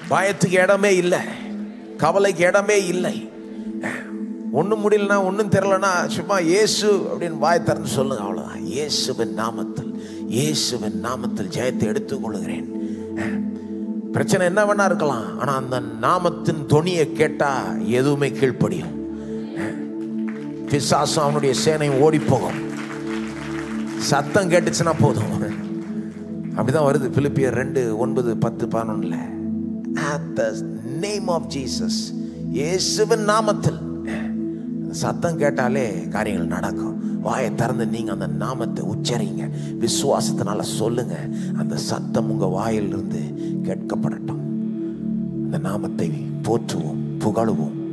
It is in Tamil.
பயத்துக்கு இடமே இல்லை கவலைக்கு இடமே இல்லை ஒன்றும் முடியலனா ஒன்றும் தெரிலனா சும்மா இயேசு அப்படின்னு வாய் திறந்து சொல்லுங்க அவ்வளோதான் இயேசுவின் நாமத்தில் இயேசுவின் நாமத்தில் ஜெயத்தை எடுத்துக்கொள்கிறேன் பிரச்சனை என்ன வேணா இருக்கலாம் ஆனால் அந்த நாமத்தின் தொனியை கேட்டால் எதுவுமே கீழ்ப்படியும் பிசாசும் அவனுடைய சேனையும் ஓடி போகும் சத்தம் கேட்டுச்சுன்னா போதும் அப்படிதான் வருது பிலிப்பியர் ரெண்டு ஒன்பது பத்து பதினொன்னுல at the name of Jesus இயேசுவின் நாமத்தில் சத்தம் கேட்டாலே காரியங்கள் நடக்கும் வாயை திறந்து நீங்க அந்த நாமத்தை உச்சரிங்க விசுவாசத்தினால சொல்லுங்க அந்த சத்தம் உங்க வாயிலிருந்து கேட்கப்படட்டும் அந்த நாமத்தை போற்றுவோம் புகழுவோம்